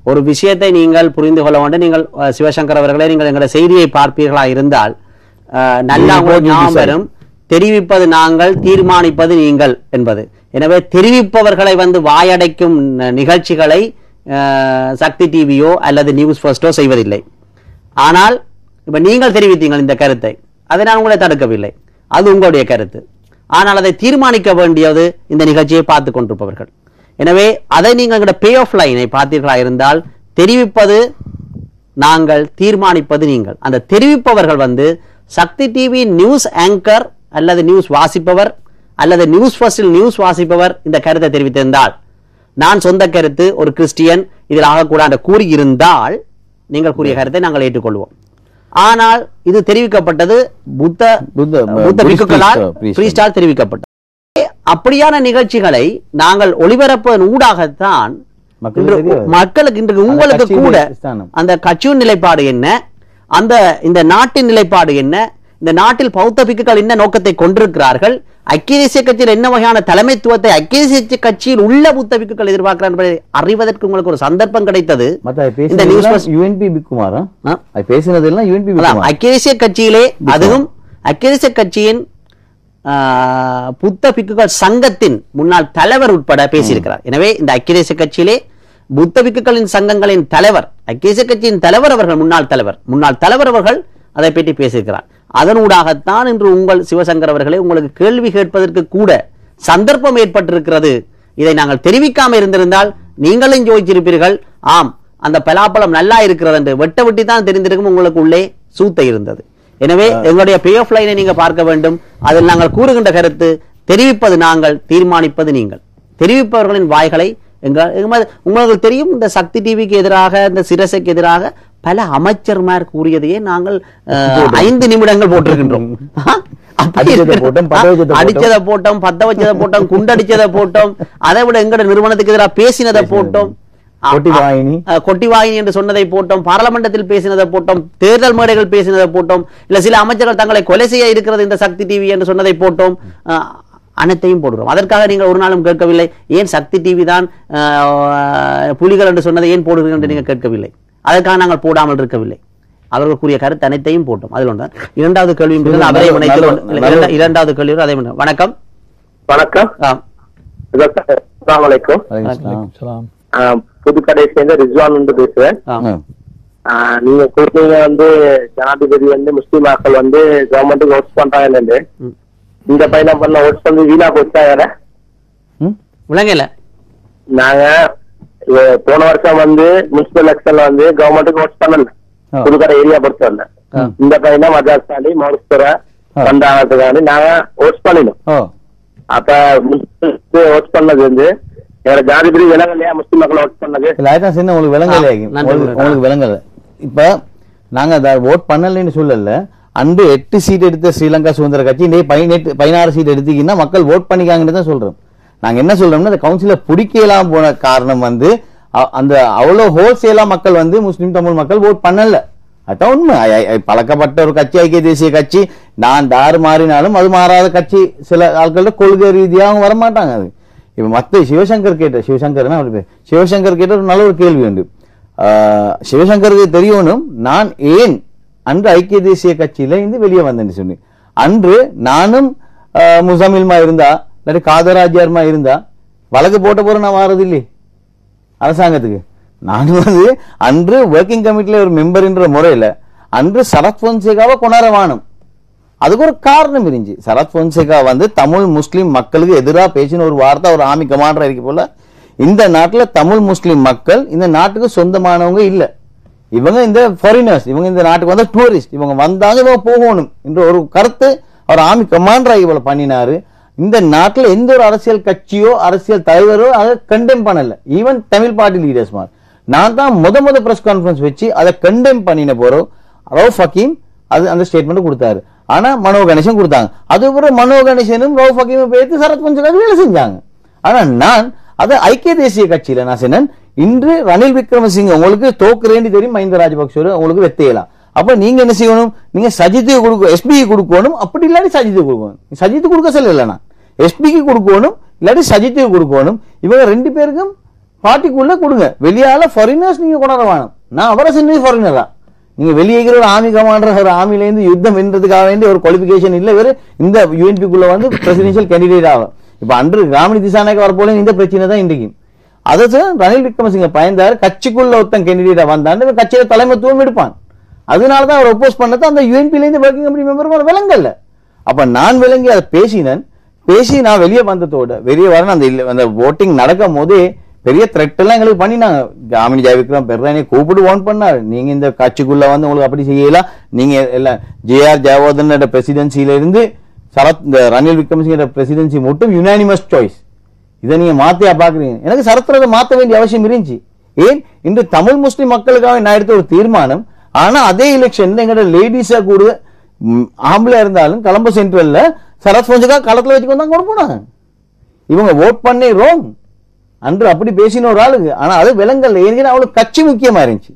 ஒரு விஷயத்தை நீங்கள் புரிந்து கொள்ள வேண்டும் நீங்கள் அஹ், சிவசங்கர் அவர்களே நீங்கள் எங்களுடைய செய்தியை பார்ப்பீர்களா இருந்தால் அஹ், நல்லா You உங்களுக்கு go, you ஞாபகம் decide. வரும் தெரிவிப்பது நாங்கள் தீர்மானிப்பது நீங்கள் என்பது எனவே தெரிவிப்பவர்களை வந்து வாயடைக்கும் ந- நிகழ்ச்சிகளை அஹ், சக்தி டிவியோ அல்லது நியூஸ் ஃபர்ஸ்டோ செய்வதில்லை ஆனால் இப்ப நீங்கள் தெரிவித்தீங்கள் இந்த கருத்தை அதை நான் உங்களை தடுக்கவில்லை அது உங்களுடைய கருத்து ஆனால் அதை தீர்மானிக்க வேண்டியது இந்த நிகழ்ச்சியை பார்த்து கொண்டிருப்பவர்கள் எனவே அதை நீங்கள் பே ஆஃப் லைனை பார்த்தீர்களா இருந்தால் தெரிவிப்பது நாங்கள் தீர்மானிப்பது நீங்கள் அந்த தெரிவிப்பவர்கள் வந்து சக்தி டிவி நியூஸ் ஆங்கர் அல்லது நியூஸ் வாசிப்பவர் அல்லது நியூஸ் ஃபர்ஸ்டில் நியூஸ் வாசிப்பவர் இந்த கருத்தை தெரிவித்திருந்தால் நான் சொந்த கருத்து ஒரு கிறிஸ்டியன் இதில் ஆகக்கூடாது கூறியிருந்தால் நீங்கள் கூறிய கருத்தை நாங்கள் ஏற்றுக்கொள்வோம் ஆனால் இது தெரிவிக்கப்பட்டது புத்த புத்த- புத்த புரிஸ்ட் பிக்குகளால் priest. பிரீஸ்டால் தெரிவிக்கப்பட்டது அப்படியான நிகழ்ச்சிகளை நாங்கள் ஒளிபரப்பதன் ஊடாகத்தான் மக்களுக்கு இன்று தெரியாது. மக்களுக்கு இன்று உங்களுக்கு கட்சியின் கூட ஸ்தானம். அந்த கட்சியின் நிலைப்பாடு என்ன அந்த இந்த நாட்டின் நிலைப்பாடு என்ன இந்த நாட்டில் பௌத்த பிக்குகள் என்ன நோக்கத்தை கொண்டிருக்கிறார்கள் ஐக்கிய தேசிய கட்சியில் என்ன வகையான தலைமைத்துவத்தை ஐக்கிய தேசிய கட்சியில் உள்ள புத்த பிக்குகள் எதிர்பார்க்கிறார் என்பதை அறிவதற்கு உங்களுக்கு ஒரு சந்தர்ப்பம் கிடைத்தது மத்த அது இந்த நியூஸ் பேசினதெல்லாம் யுஎன்பி பிக்குமாரா ஆ? அது பேசினதெல்லாம் யுஎன்பி அதான், பிக்குமார் ஐக்கிய தேசிய கட்சியிலே அதுவும் ஐக்கிய தேசிய கட்சியின் ஆ, புத்த பிக்குகள் சங்கத்தின் முன்னாள் தலைவர் உட்பட பேசியிருக்கிறார் எனவே இந்த ஐக்கிய தேசிய கட்சியிலே புத்த பிக்குகளின் சங்கங்களின் தலைவர் ஐக்கிய தேசிய கட்சியின் தலைவர் அவர்கள் முன்னாள் தலைவர் முன்னாள் தலைவர் அவர்கள் அதை பற்றி பேசியிருக்கிறார் அதனூடாகத்தான் இன்று உங்கள் சிவசங்கர் அவர்களே உங்களுக்கு கேள்வி கேட்பதற்கு கூட சந்தர்ப்பம் ஏற்பட்டிருக்கிறது இதை நாங்கள் தெரிவிக்காம இருந்திருந்தால் நீங்களும் யோசிச்சிருப்பீர்கள் ஆம் அந்த பலாப்பழம் நல்லா இருக்கிறது என்று வெட்ட வெட்டி தான் தெரிந்திருக்கும் உங்களுக்கு உள்ளே சூத்த இருந்தது எனவே எங்களுடைய பே ஆஃப் லைனை நீங்க பார்க்க வேண்டும் அதில் நாங்கள் கூறுகின்ற கருத்து தெரிவிப்பது நாங்கள் தீர்மானிப்பது நீங்கள் தெரிவிப்பவர்களின் வாய்களை எங்க- எங்க- உங்களுக்கு தெரியும் இந்த சக்தி டிவிக்கு எதிராக இந்த சிரசைக்கு எதிராக பல அமைச்சர்மார் கூறியதையே நாங்கள் அஹ், ஐந்து நிமிடங்கள் போட்டிருக்கின்றோம் அப்படி அடிச்சதை இருக்கிற- போட்டோம், பத்த வச்சதை போட்டோம். அடிச்சதை போட்டோம் பத்த வச்சதை போட்டோம் குண்டடிச்சதை போட்டோம் அதை விட எங்கட நிறுவனத்துக்கு எதிராக பேசினதை போட்டோம் கொட்டி வாயினி. அஹ், கொட்டி வாயினி என்று சொன்னதை போட்டோம் பாராளுமன்றத்தில் பேசினதை போட்டோம் தேர்தல் மேடைகள் பேசினதை போட்டோம் இல்ல சில அமைச்சர்கள் தங்களை கொலை செய்ய இருக்கிறது இந்த சக்தி டிவி என்று சொன்னதை போட்டோம் அஹ், அனைத்தையும் போடுறோம் அதற்காக நீங்கள் ஒரு நாளும் கேட்கவில்லை ஏன் சக்தி டிவி தான் அஹ், புலிகள் என்று சொன்னதை ஏன் போடுகிறீர்கள் என்று நீங்கள் கேட்கவில்லை அதற்காக நாங்கள் போடாமல் இருக்கவில்லை அவர்கள் கூறிய கருத்து அனைத்தையும் போட்டோம் அதில் ஒன்று இரண்டாவது கேள்வியும் பிறகு அவரை நல்ல- இணைத்து நல்ல- கொண்டு- இல்ல, நல்ல- இரண்டா- இரண்டாவது கேள்வி அதே மணி- வணக்கம் வணக்கம் ஆம். அஸ்ஸலாமு அலைக்கும் சலாம் ஆஹ் புதுக்கடை சேர்ந்த ரிஸ்வான் வந்து பேசுறேன் ஆம். ஆஹ் நீங்க கூப்பிட்டீங்க வந்து ஜனாதிபதி வந்து முஸ்லீம் மக்கள் வந்து கவர்மெண்ட்டுக்கு ஓட்ஸ் பண்றாங்கன்னு ம். இந்த பையனை பண்ண ஓட்ஸ் வந்து வீணா போச்சா வேற ம் விளங்கல நாங்க இவ- போன வருஷம் வந்து முனிசிபல் எலெக்ஷன்ல வந்து கவர்மெண்ட்டுக்கு ஓட்ஸ் பண்ணல ஆ. புதுக்கடை ஏரியா பொறுத்தவரை ஆ. இந்த பையனை மஜாஸ் தாண்டி மோரஸ்துறை ஆ. வந்தாங்கிறதுக்காண்டி நாங்க ஓட்ஸ் பண்ணினோம் ஓ அப்ப ஓட்ஸ் பண்ணது வந்து எங்க ஜனாதிபதி விலகலையா முஸ்லீம் மக்கள் ஓட்ஸ் பண்ணது இல்ல அதுதான் சின்ன உங்களுக்கு விளங்கல ஆ, நன்றி. உங்களுக்கு உங்களுக்கு விளங்கல இப்ப நாங்க அதை ஓட் பண்ணலன்னு சொல்லல அன்று எட்டு சீட் எடுத்த ஸ்ரீலங்கா சுதந்திர கட்சி இன்னைக்கு பதினெட்டு பதினாறு சீட் எடுத்தீங்கன்னா மக்கள் ஓட் பண்ணிக்காங்கன்னு தான் சொல்றோம் நாங்க என்ன சொல்றோம்னா அந்த கவுன்சில பிடிக்கலாம் போன காரணம் வந்து அ- அந்த அவ்வளவு ஹோல்சேலா மக்கள் வந்து முஸ்லிம் தமிழ் மக்கள் ஓட் பண்ணல அதான் உண்மை ஐ- ஐ- ஐ- பழக்கப்பட்ட ஒரு கட்சி ஐக்கிய தேசிய கட்சி நான் தாறு மாறினாலும் அது மாறாத கட்சி சில ஆட்கள கொள்கை ரீதியா அவங்க வரமாட்டாங்க அது இப்ப மத்த சிவசங்கர் கேட்ட சிவசங்கர்னா அவர் பேர் சிவசங்கர் கேட்ட ஒரு நல்ல ஒரு கேள்வி உண்டு ஆஹ், சிவசங்கருக்கு தெரியணும் நான் ஏன் அன்று ஐக்கிய தேசிய கட்சியில இருந்து வெளியே வந்தேன்னு சொல்லி அன்று நானும் ஆஹ், முசமில்மா இருந்தா இல்லாட்டி காதராஜியார்மா இருந்தா வழக்கு போட்ட போற நான் வாரது இல்லையே அரசாங்கத்துக்கு நான் வந்து அன்று ஒர்க்கிங் கமிட்டில ஒரு மெம்பர்ன்ற முறையில அன்று சரத் பொன்சேகாவை கொண்டாட வாணும் அதுக்கு ஒரு காரணம் இருந்துச்சு சரத் பொன்சேகா வந்து தமிழ் முஸ்லிம் மக்களுக்கு எதிராக பேசின ஒரு வார்த்தை ஒரு ஆமி கமாண்டர் இருக்கு போல இந்த நாட்டுல தமிழ் முஸ்லிம் மக்கள் இந்த நாட்டுக்கு சொந்தமானவங்க இல்ல இவங்க இந்த ஃபாரினர்ஸ் இவங்க இந்த நாட்டுக்கு வந்த டூரிஸ்ட் இவங்க வந்தாங்க இவங்க போகணும் என்ற ஒரு கருத்து அவர் ஆமி கமாண்டரா இவ்வளவு பண்ணினாரு இந்த நாட்டுல எந்த ஒரு அரசியல் கட்சியோ அரசியல் தலைவரோ அதை கண்டெம் பண்ணல ஈவன் தமிழ் பார்ட்டி லீடர்ஸ் மாதிரி நான் தான் முத முத பிரஸ் கான்ஃபரன்ஸ் வச்சு அதை கண்டெம் பண்ணின போறோம் ரவுஃப் ஹக்கீம் அது அந்த ஸ்டேட்மெண்ட் கொடுத்தாரு ஆனா மனோ கணேசன் கொடுத்தாங்க அதுக்கப்புறம் மனோ கணேசனும் ரவுஃப் ஹக்கீமும் பேசி சரத் பஞ்சாக வேலை செஞ்சாங்க ஆனா நான் அதை ஐக்கிய தேசிய கட்சியில நான் சொன்னேன் இன்று ரணில் விக்ரமசிங்க உங்களுக்கு தோக்குறேன்னு தெரியும் மஹிந்த ராஜபக்சோட உங்களுக்கு வெத்தையலாம் அப்ப நீங்க என்ன செய்யணும் நீங்க சஜித்துக்கு கொடுக்க எஸ்பி கொடுக்கணும் அப்படி இல்லாட்டி சஜித்துக்கு கொடுக்கணும் சஜித்து கொடுக்க சொல்லல நான் எஸ்பிக்கு கொடுக்கணும் இல்லாட்டி சஜித்துக்கு கொடுக்கணும் இவங்க ரெண்டு பேருக்கும் பார்ட்டிக்குள்ள கொடுங்க வெளியால ஃபாரினர்ஸ் நீங்க கொண்டாட வேணும் நான் அவரை செஞ்சது ஃபாரினரா நீங்க வெளியேகிற ஒரு ஆர்மி கமாண்டர் ஒரு ஆர்மில இருந்து யுத்தம் வென்றதுக்காக வேண்டிய ஒரு குவாலிபிகேஷன் இல்ல இவர் இந்த யூஎன்பிக்குள்ள வந்து பிரசிடென்ஷியல் கேண்டிடேட் ஆகும் இப்ப அன்று ராமணி திசாநாயக்க வரப்போல இந்த பிரச்சனை தான் இன்றைக்கு அதை சார் ரணில் விக்ரமசிங்க பயந்தார் கட்சிக்குள்ள ஒருத்தன் கேண்டிடேட்டா வந்தாண்டு இவன் கட்சியில தலைமைத்துவம் எடுப்பான் அதனாலதான் அவர் ஒப்போஸ் பண்ணது அந்த யூஎன்பில இருந்து ஒர்க்கிங் கமிட்டி மெம்பருக்கு விளங்கல்ல அப்ப நான் விளங்கி அதை பேசினேன் பேசி நான் வெளியே வந்ததோட வெளியே வரணும் அந்த இல்ல- அந்த ஓட்டிங் நடக்கும் போதே பெரிய த்ரெட் எல்லாம் எங்களுக்கு பண்ணினாங்க காமினி ஜெயவிக்ரம் பெர்ரானி கூப்பிட்டு ஓன் பண்ணாரு நீங்க இந்த கட்சிக்குள்ள வந்து உங்களுக்கு அப்படி செய்யலாம் நீங்க எல்லாம் ஜேஆர் ஜெயவர்தன் பிரசிடென்சில இருந்து சரத் இந்த ரணில் விக்ரமசிங்க பிரசிடென்சி மட்டும் யுனானிமஸ் சாய்ஸ் இதை நீங்க மாத்தியா பாக்குறீங்க எனக்கு சரத்திரத்தை மாத்த வேண்டிய அவசியம் இருந்துச்சு ஏன் இன்று தமிழ் முஸ்லிம் மக்களுக்காக நான் எடுத்த ஒரு தீர்மானம் ஆனா அதே எலெக்ஷன்ல எங்கட லேடிஸா கூட ம், ஆம்பளை இருந்தாலும் கலம்ப சென்ட்ரல்ல சரத் பொஞ்சக்கா களத்துல வச்சுக்கொண்டு தான் கொடுப்போம் இவங்க ஓட் பண்ணே ரோங் அன்று அப்படி பேசின ஒரு ஆளுங்க ஆனா அது விலங்கல்ல ஏன்னா அவளுக்கு கட்சி முக்கியமா இருந்துச்சு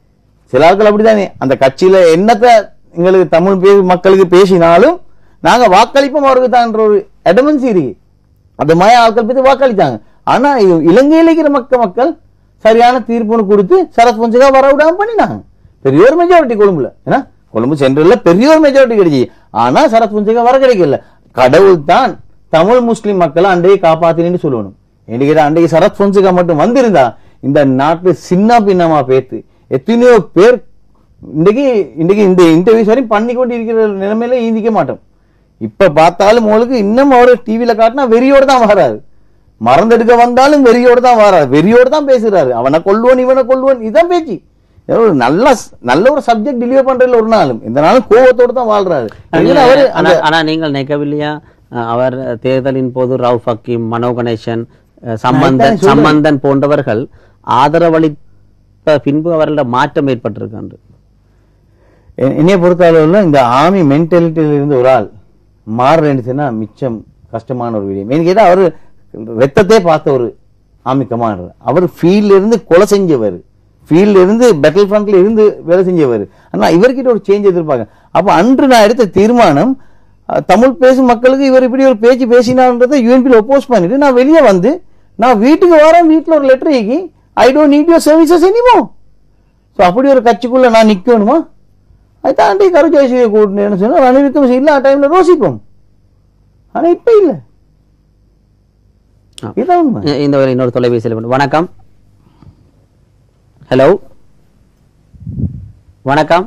சில ஆட்கள் அப்படித்தானே அந்த கட்சியில என்னத்த எங்களுக்கு தமிழ் பே மக்களுக்கு பேசினாலும் நாங்க வாக்களிப்போம் அவருக்கு தான் ஒரு அடமன்சி இருக்கு அந்த மாதிரி ஆட்கள் பத்தி வாக்களித்தாங்க ஆனா இ- இலங்கையில இருக்கிற மக்க மக்கள் சரியான தீர்ப்புன்னு கொடுத்து சரத் பொன்சேகா வர விடாம பண்ணினாங்க பெரிய ஒரு மெஜாரிட்டி கொழும்புல ஏன்னா கொழும்பு சென்ட்ரல்ல பெரிய ஒரு மெஜாரிட்டி கிடைச்சி ஆனா சரத் பொன்சேகா வர கிடைக்கல கடவுள் தான் தமிழ் முஸ்லிம் மக்களை அண்டையை காப்பாத்தினு சொல்லணும் எனக்கு அன்றைக்கு சரத் பொன்சேகா மட்டும் வந்திருந்தா இந்த நாட்டு சின்ன பின்னமா பேத்து எத்தனையோ பேர் இன்னைக்கு இன்னைக்கு இந்த இன்டர்வியூஸ் வரையும் பண்ணி கொண்டு இருக்கிற நிலைமையில ஈந்திக்க மாட்டோம் இப்ப பார்த்தாலும் உங்களுக்கு இன்னும் அவர் டிவில காட்டினா வெறியோட தான் வராரு மறந்தெடுக்க வந்தாலும் வெறியோட தான் வராரு வெறியோட தான் பேசுறாரு அவனை கொல்லுவன் இவனை கொல்லுவன் இதான் பேச்சு ஏதோ ஒரு நல்ல நல்ல ஒரு சப்ஜெக்ட் டெலிவர் பண்றதுல ஒரு நாளும் இந்த நாளும் கோவத்தோட தான் வாழ்றாரு இதுல அவரு ஆனா அந்த ஆனா நீங்கள் நினைக்கவில்லையா அஹ், அவர் தேர்தலின் போது ரவுஃப் ஹக்கீம் மனோ கணேசன் அஹ், சம்பந்தன் நான் சொல்றேன். சம்பந்தன் போன்றவர்கள் ஆதரவளித்த பின்பு அவர்கள மாற்றம் ஏற்பட்டிருக்கு எ- என்னைய பொறுத்தளவுல இந்த ஆர்மி மென்டாலிட்டியில இருந்து ஒரு ஆள் மாறுறேன்னு மிச்சம் கஷ்டமான ஒரு விடயம் எனக்கு கேட்டா அவரு ரத்தத்தை பார்த்த ஒரு ஆர்மி கமாண்டர் அவர் ஃபீல்ட்ல இருந்து கொலை செஞ்சவர் ஃபீல்ட்ல இருந்து பேட்டில் ஃப்ரண்ட்ல இருந்து வேலை செஞ்சவர் ஆனா இவர்கிட்ட ஒரு சேஞ்ச் எதிர்பார்க்க அப்ப அன்று நான் எடுத்த தீர்மானம் அஹ், தமிழ் பேசும் மக்களுக்கு இவர் இப்படி ஒரு பேச்சு பேசினான்றதை யூஎன்பியில் ஒப்போஸ் பண்ணிட்டு நான் வெளியே வந்து நான் வீட்டுக்கு வரேன் வீட்டுல ஒரு லெட்டர் ஏகி I don't need your services anymore so அப்படி ஒரு கட்சிக்குள்ள நான் நிக்கணுமா அதை தாண்டி கருஜாசியை கூட்டினேன்னு சொன்னா ரணில் விக்ரமசிங்க இல்ல ஆ டைம்ல ரோசிப்போம் ஆனா இப்ப இல்ல ஆ. இதான் உண்மை இ- இந்த ஒரு இன்னொரு தொலைபேசியில் வந்து- வணக்கம் ஹலோ வணக்கம்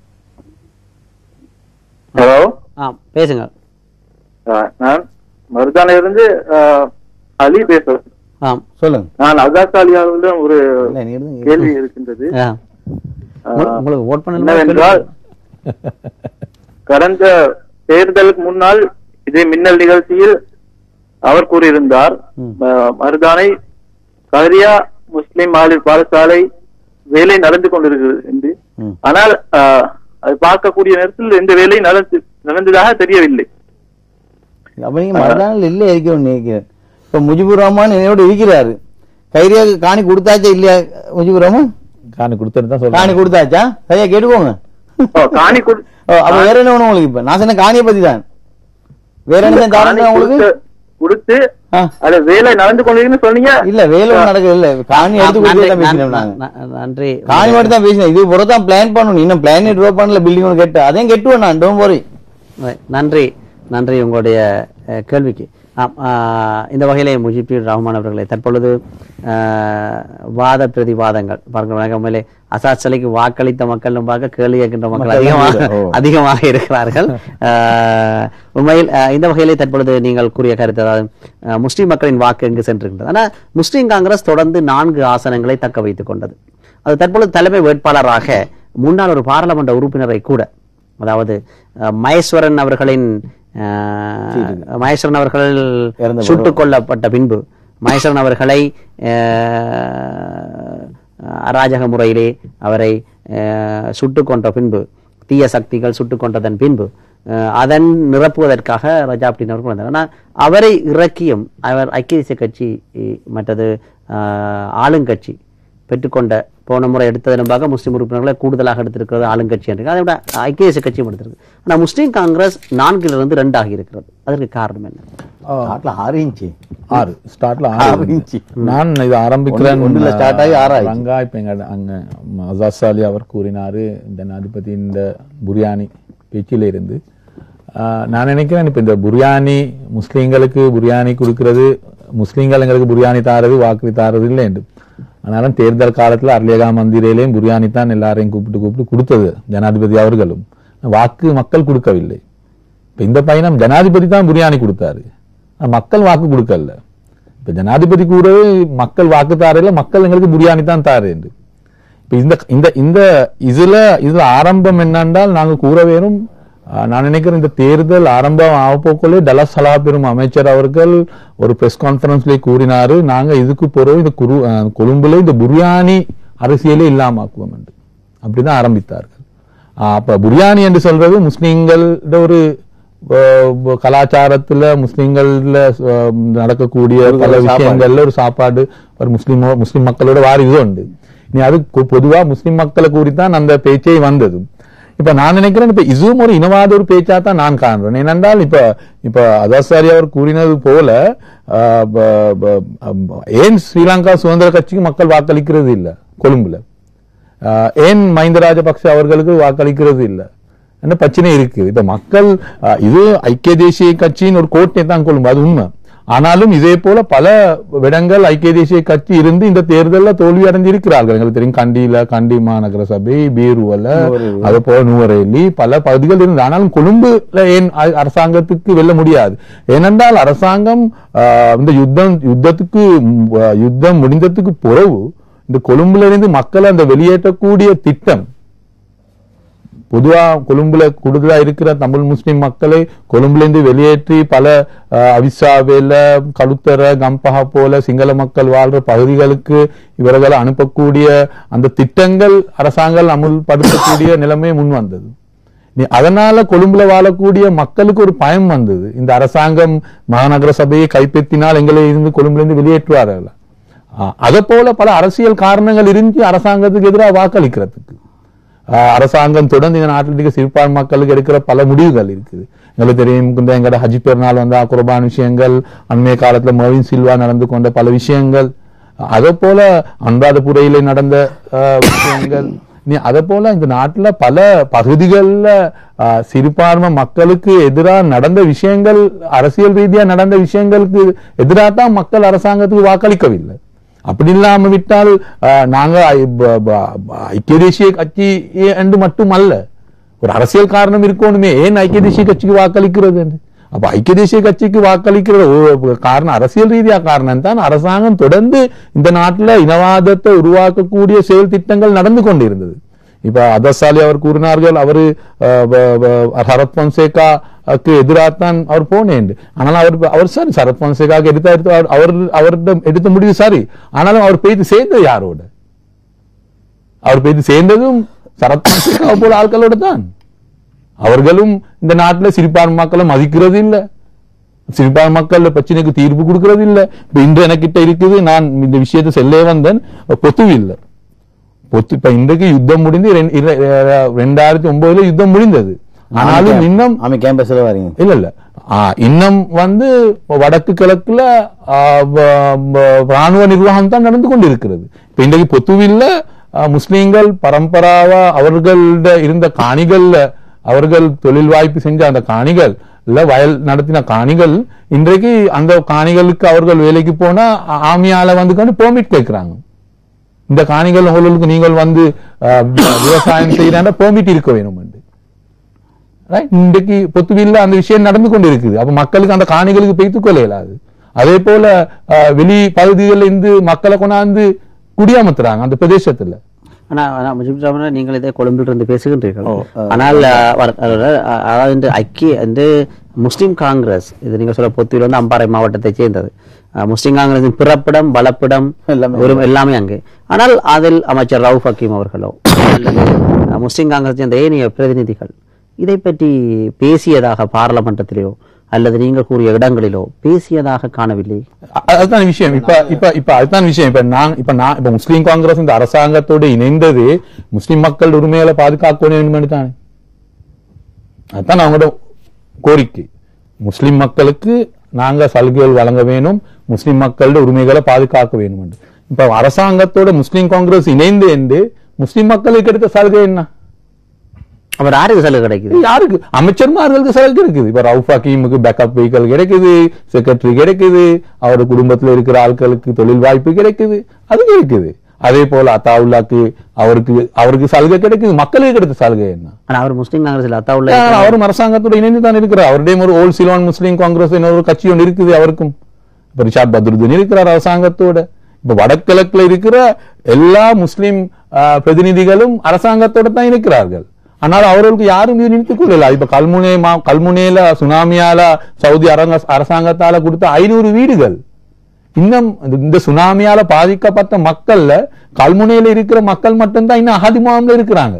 ஹலோ ஆ பேசுங்க நான் மருதான இருந்து அலி பேசுறேன் ஆம் சொல்லுங்க நான் அகாஸ் அலியாவிடம் ஒரு இல்ல, நீ இருந்து- கேள்வி இருக்கின்றது ஆ. உங்க- உங்களுக்கு ஓட் என்னவென்றால் கடந்த தேர்தலுக்கு முன்னால் இதே மின்னல் நிகழ்ச்சியில் அவர் கூறியிருந்தார் ம். அஹ், மருதானை கரியா முஸ்லிம் மாலிர் பாடசாலை வேலை நடந்து கொண்டிருக்கிறது என்று ம். ஆனால் அஹ், அது பார்க்கக்கூடிய நேரத்தில் எந்த வேலையும் நடந்து நடந்ததாக தெரியவில்லை அப்ப நீங்க மறுநாள் இல்ல இருக்கணும் நினைக்கிறேன் இப்ப முஜிபுர் ரஹ்மான் என்னோட இருக்கிறாரு கைரியாக்கு காணி கொடுத்தாச்சா இல்லையா முஜிபுர் ரஹ்மான் காணி கொடுத்துட்டு தான் காணி சொல்றேன் கொடுத்தாச்சா சரியா கேட்டுக்கோங்க ஓ, காணி கொடு- ஓ, அப்ப வேற என்ன வேணும் உங்களுக்கு இப்ப நான் சொன்ன காணியை பத்தி தான் வேற என்ன தான் காணி தாராளமா உங்களுக்கு கொடுத்து- கொடுத்து ஆ. அது வேலை நடந்து கொண்டிருக்குன்னு சொன்னீங்க இல்ல வேலை ஒண்ணும் நடக்கல இல்ல காணி எடுத்து நன்றி, கொடுத்து தான் பேசினோம் நன்றி, நாங்க நன்றி காணி மட்டும் தான் பேசினேன் இது பொறுத்து தான் பிளான் பண்ணணும் இன்னும் பிளான் ட்ரா பண்ணல பில்டிங் ஒன்று கெட்டு அதையும் கெட்டுவேன் நான் டோன் போரி Right. நன்றி நன்றி உங்களுடைய அஹ், கேள்விக்கு ஆம், ஆஹ், இந்த வகையிலே முஜிபுர் ரஹ்மான் அவர்களை தற்பொழுது ஆஹ், வாத பிரதிவாதங்கள் பார்க்க உண்மையிலே அசாத் சிலைக்கு வாக்களித்த மக்கள் பார்க்க கேள்வி கேட்கின்ற மக்கள் மக்கள் அதிகமாக தான் ஓ. அதிகமாக இருக்கிறார்கள் ஆஹ், உண்மையில் ஆஹ், இந்த வகையிலே தற்பொழுது நீங்கள் கூறிய கருத்து அதாவது ஆஹ், முஸ்லிம் மக்களின் வாக்கு எங்கு சென்றிருக்கின்றது ஆனால் முஸ்லிம் காங்கிரஸ் தொடர்ந்து நான்கு ஆசனங்களை தக்க வைத்துக் கொண்டது அது தற்பொழுது தலைமை வேட்பாளராக முன்னாள் ஒரு பாராளுமன்ற உறுப்பினரை கூட அதாவது அஹ், மகேஸ்வரன் அவர்களின் அஹ், மகேஸ்வரன் அவர்கள் இறந்த சுட்டுக் கொல்லப்பட்ட பின்பு மகேஸ்வரன் அவர்களை அஹ், அராஜக முறையிலே அவரை அஹ், சுட்டுக் கொன்ற பின்பு தீய சக்திகள் சுட்டுக் கொண்டதன் பின்பு அஹ், அதன் நிரப்புவதற்காக ரஜாப்டின் அவர்கள் வந்தார் ஆனால் அவரை இறக்கியும் அவர் ஐக்கிய தேசிய கட்சி இ- மற்றது அஹ், ஆளுங்கட்சி பெற்றுக்கொண்ட போன முறை எடுத்ததற்காக முஸ்லீம் உறுப்பினர்களை கூடுதலாக எடுத்திருக்கிறது ஆளுங்கட்சி என்று அதை விட ஐக்கிய தேசிய கட்சியும் எடுத்திருக்கு ஆனால் முஸ்லீம் காங்கிரஸ் நான்கிலிருந்து ரெண்டு ஆகி இருக்கிறது அதற்கு காரணம் என்ன நாட்டுல ஆறு இன்ச்சு ஆறு ஸ்டார்ட்ல ஆறு ஆறு இன்ச்சு. நான் இது ஆரம்பிக்கிறேன் ஒன்று- ஒன்றுல start ஆகி ஆறு ஆயிடுச்சு. ரங்கா இப்ப எங்க அங்க அசாஸ் அலி அவர் கூறினாரு இந்த நாதிபதி இந்த புரியாணி பேச்சில இருந்து ஆஹ், நான் நினைக்கிறேன் இப்ப இந்த புரியாணி முஸ்லீம்களுக்கு புரியாணி கொடுக்கிறது முஸ்லீம்கள் எங்களுக்கு புரியாணி தாரது வாக்கு தாரது இல்லை என்று ஆனாலும் தேர்தல் காலத்துல அர்லேகா மந்திரிலையும் புரியாணி தான் எல்லாரையும் கூப்பிட்டு கூப்பிட்டு கொடுத்தது ஜனாதிபதி அவர்களும் வாக்கு மக்கள் கொடுக்கவில்லை இப்ப இந்த பையனும் ஜனாதிபதி தான் பிரியாணி கொடுத்தாரு ஆனா மக்கள் வாக்கு கொடுக்கல இப்ப ஜனாதிபதி கூட மக்கள் வாக்கு தாரையில மக்கள் எங்களுக்கு பிரியாணி தான் தாரு என்று இப்ப இந்த இந்த இந்த இதுல இதுல ஆரம்பம் என்னென்றால் நாங்க கூற வேணும் ஆஹ், நான் நினைக்கிறேன் இந்த தேர்தல் ஆரம்பம் ஆகப்போக்குள்ளே டலஸ் சலா பெரும் அமைச்சர் அவர்கள் ஒரு பிரஸ் கான்பரன்ஸ்ல கூறினாரு நாங்க இதுக்கு பிறகு இந்த குரு ஆஹ், கொழும்புல இந்த பிரியாணி அரசியலே இல்லாமாக்குவோம் என்று அப்படிதான் ஆரம்பித்தார்கள் ஆஹ், அப்ப பிரியாணி என்று சொல்றது முஸ்லீம்களோட ஒரு ஆஹ், ப- கலாச்சாரத்துல முஸ்லீம்கள்ல ஆஹ், நடக்கக்கூடிய ஒரு பல சாப்பாடு. விஷயங்கள்ல ஒரு சாப்பாடு ஒரு முஸ்லீம் முஸ்லீம் மக்களோட வாரி இது உண்டு நீ அது கு- பொதுவா முஸ்லீம் மக்களை கூறித்தான் அந்த பேச்சே வந்தது இப்ப நான் நினைக்கிறேன் இப்ப இதுவும் ஒரு இனவாத ஒரு பேச்சா தான் நான் காண்றேன் ஏனென்றால் இப்ப இப்ப அதாசாரி அவர் கூறினது போல ஆஹ், ப- ப- அம், ஏன் ஸ்ரீலங்கா சுதந்திர கட்சிக்கு மக்கள் வாக்களிக்கிறது இல்ல கொழும்புல ஆஹ், ஏன் மஹிந்த ராஜபக்ஷ அவர்களுக்கு வாக்களிக்கிறது இல்ல என்ன பிரச்சனை இருக்கு இப்ப மக்கள் ஆஹ், இது ஐக்கிய தேசிய கட்சியின் ஒரு கோட்டை தான் கொள்ளும் அது உண்மை ஆனாலும் இதே போல பல இடங்கள் ஐக்கிய தேசிய கட்சி இருந்து இந்த தேர்தலில் தோல்வி அடைஞ்சிருக்கிறார்கள் எங்களுக்கு தெரியும் கண்டியில கண்டி மாநகர சபை பீருவல நுவரெலியா. அது போல நுவரெலி பல பகுதிகள் இருந்து ஆனாலும் கொழும்புல ஏன் அ- அரசாங்கத்துக்கு வெல்ல முடியாது ஏனென்றால் அரசாங்கம் ஆஹ், இந்த யுத்தம் யுத்தத்துக்கு ம், ஆஹ், யுத்தம் முடிந்ததுக்கு பிறகு இந்த கொழும்புல இருந்து மக்களை அந்த வெளியேற்றக்கூடிய திட்டம் பொதுவா கொழும்புல கூடுதலா இருக்கிற தமிழ் முஸ்லிம் மக்களை கொழும்புல இருந்து வெளியேற்றி பல அஹ், அவிசாவேல கழுத்தர கம்பஹா போல சிங்கள மக்கள் வாழ்ற பகுதிகளுக்கு இவர்களை அனுப்பக்கூடிய அந்த திட்டங்கள் அரசாங்கம் அமுல்படுத்தக்கூடிய நிலைமை முன் வந்தது நீ- அதனால கொழும்புல வாழக்கூடிய மக்களுக்கு ஒரு பயம் வந்தது இந்த அரசாங்கம் மாநகர சபையை கைப்பற்றினால் எங்களை இருந்து கொழும்புல இருந்து வெளியேற்றுவார்கள் அதை போல பல அரசியல் காரணங்கள் இருந்து அரசாங்கத்துக்கு எதிராக வாக்களிக்கிறதுக்கு ஆஹ் அரசாங்கம் தொடர்ந்து இந்த நாட்டில் இருக்க சிறுபான்மை மக்களுக்கு எடுக்கிற பல முடிவுகள் இருக்குது எங்களுக்கு தெரியும் இந்த எங்கட ஹஜ் பெருநாள் வந்த குர்பான் விஷயங்கள் அண்மைய காலத்துல மொவின் சில்வா நடந்து கொண்ட பல விஷயங்கள் அதே போல அன்றாதபுரையில நடந்த ஆஹ், விஷயங்கள் நீ அதே போல இந்த நாட்டுல பல பகுதிகளில் சிறுபான்மை மக்களுக்கு எதிராக நடந்த விஷயங்கள் அரசியல் ரீதியா நடந்த விஷயங்களுக்கு எதிராக தான் மக்கள் அரசாங்கத்துக்கு வாக்களிக்கவில்லை அப்படி இல்லாம விட்டால் அஹ், நாங்க ஐ- ப- ப- ப- ஐக்கிய தேசிய கட்சி என்று மட்டுமல்ல ஒரு அரசியல் காரணம் இருக்கணுமே ஏன் ஐக்கிய தேசிய கட்சிக்கு வாக்களிக்கிறது என்று அப்ப ஐக்கிய தேசிய கட்சிக்கு வாக்களிக்கிற ஒரு காரணம் அரசியல் ரீதியா காரணம் தான் அரசாங்கம் தொடர்ந்து இந்த நாட்டுல இனவாதத்தை உருவாக்கக்கூடிய செயல் திட்டங்கள் நடந்து கொண்டிருந்தது இப்ப அதசாலி அவர் கூறினார்கள் அவரு அஹ், வ- வ- சரத் பொன்சேகாக்கு எதிராகத்தான் அவர் போனேன் ஆனால் அவர் அவர் சரி சரத் பொன்சேகாக்கு எடுத்த எடுத்த அவர்- அவர் அவரிடம் எடுத்த முடிவு சரி ஆனாலும் அவர் பேசி சேர்ந்தது யாரோட அவர் பேசி சேர்ந்ததும் சரத் பொன்சேகா போல ஆட்களோட தான் அவர்களும் இந்த நாட்டுல சிறுபான்மை மக்களை மதிக்கிறது இல்ல சிறுபான்மை மக்கள் பிரச்சனைக்கு தீர்ப்பு கொடுக்கறது இல்ல இப்ப இன்று எனக்கிட்ட இருக்குது நான் இந்த விஷயத்தை செல்லே வந்தேன் பொத்துவு இல்ல பொத்து இப்ப இன்றைக்கு யுத்தம் முடிந்து ரெண்டு- இர- இர- ரெண்டாயிரத்தி ஒன்பதுல யுத்தம் முடிந்தது ஆனாலும் இன்னும் ஆமா கேம்பஸ்ல வரீங்க இல்ல இல்ல ஆ, இன்னும் வந்து வடக்கு கிழக்குல ஆ, வ- வ- ராணுவ நிர்வாகம் தான் நடந்து கொண்டிருக்கிறது இப்ப இன்றைக்கு பொத்துவில்ல ஆ, முஸ்லீம்கள் பரம்பராவா அவர்கள்ட இருந்த காணிகள்ல அவர்கள் தொழில் வாய்ப்பு செஞ்ச அந்த காணிகள் இல்ல வயல் நடத்தின காணிகள் இன்றைக்கு அந்த காணிகளுக்கு அவர்கள் வேலைக்கு போனா ஆ- ஆமியால வந்து கொண்டு பெர்மிட் கேட்கிறாங்க இந்த காணிகள் உங்களுக்கு நீங்கள் வந்து ஆ, விவசாயம் செய்யறாங்க பெர்மிட் இருக்க வேணும் என்று Right? இன்றைக்கு பொத்துவில்ல அந்த விஷயம் நடந்து கொண்டு இருக்குது அப்ப மக்களுக்கு அந்த காணிகளுக்கு பெய்த்துக் கொள்ள இயலாது அதே போல அஹ், வெளி பகுதிகளில் இருந்து மக்களை கொண்டாந்து குடியமர்த்துறாங்க அந்த பிரதேசத்துல ஆனா ஆனா முஜிபுர் ரஹ்மான் நீங்கள் இதே கொழும்பில் இருந்து பேசுகின்றீர்கள் ஓ, அஹ், ஆனால் அஹ், அவர்- அவர், அஹ், அதாவது இந்த ஐக்கிய இந்த முஸ்லிம் காங்கிரஸ் இது நீங்க சொல்ல பொத்தியில் வந்து அம்பாறை மாவட்டத்தைச் சேர்ந்தது அஹ், முஸ்லிம் காங்கிரசின் பிறப்பிடம் வளப்பிடம் எல்லாமே. ஒரு எல்லாமே அங்கே ஆனால் அதில் அமைச்சர் ரவுஃப் ஹக்கீம் அவர்களோ அல்லது அஹ், முஸ்லிம் காங்கிரஸ் சேர்ந்த ஏனைய பிரதிநிதிகள் இதை பற்றி பேசியதாக பாராளுமன்றத்திலேயோ அல்லது நீங்கள் கூறிய இடங்களிலோ பேசியதாக காணவில்லை அ- அதுதான் விஷயம் இப்ப இப்ப இப்ப அதுதான் விஷயம் இப்ப நான் இப்ப நான் இப்ப முஸ்லீம் காங்கிரஸ் இந்த அரசாங்கத்தோடு இணைந்தது முஸ்லிம் மக்கள் உரிமைகளை பாதுகாக்க வேண்டும் தானே அதுதான் அவங்களோட கோரிக்கை முஸ்லிம் மக்களுக்கு நாங்க சலுகைகள் வழங்க வேணும் முஸ்லிம் மக்களோட உரிமைகளை பாதுகாக்க வேணும் என்று. இப்ப அரசாங்கத்தோட முஸ்லிம் காங்கிரஸ் இணைந்து என்று முஸ்லிம் மக்களுக்கு எடுத்த சலுகை என்ன அவர் யாருக்கு சலுகை கிடைக்குது இது யாருக்கு அமைச்சர்மார்களுக்கு சலுகை இருக்குது இப்ப ரவுஃப் ஹக்கீமுக்கு பேக்கப் வெஹிக்கல் கிடைக்குது செக்ரட்டரி கிடைக்குது அவரோட குடும்பத்துல இருக்கிற ஆட்களுக்கு தொழில் வாய்ப்பு கிடைக்குது அது கிடைக்குது அதே போல அத்தாவுல்லாக்கு அவருக்கு அவருக்கு சலுகை கிடைக்குது மக்களுக்கு கிடைத்த சலுகை என்ன ஆனா அவர் முஸ்லீம் காங்கிரஸில் அத்தாவுள்ள ஆனா, அவரும் அரசாங்கத்தோட இணைந்து தான் இருக்கிறார் அவருடைய ஒரு ஓல் சிலோன் முஸ்லீம் காங்கிரஸ் ஒரு கட்சி ஒன்று இருக்குது அவருக்கும் இப்ப ரிஷாத் பத்ருதீன் இருக்கிறார் அரசாங்கத்தோட இப்ப வடகிழக்குல இருக்கிற எல்லா முஸ்லிம் ஆ, பிரதிநிதிகளும் அரசாங்கத்தோட தான் இருக்கிறார்கள் ஆனால் அவர்களுக்கு யாரும் இது நினைத்துக் கொள்ளல இப்ப கல்முனை மா கல்முனையில சுனாமியால சவுதி அரங்க அரசாங்கத்தால கொடுத்த ஐநூறு வீடுகள் இன்னும் இந்த- இந்த சுனாமியால பாதிக்கப்பட்ட மக்கள்ல கல்முனையில இருக்கிற மக்கள் மட்டும்தான் இன்னும் அகதி முகாம்ல இருக்கிறாங்க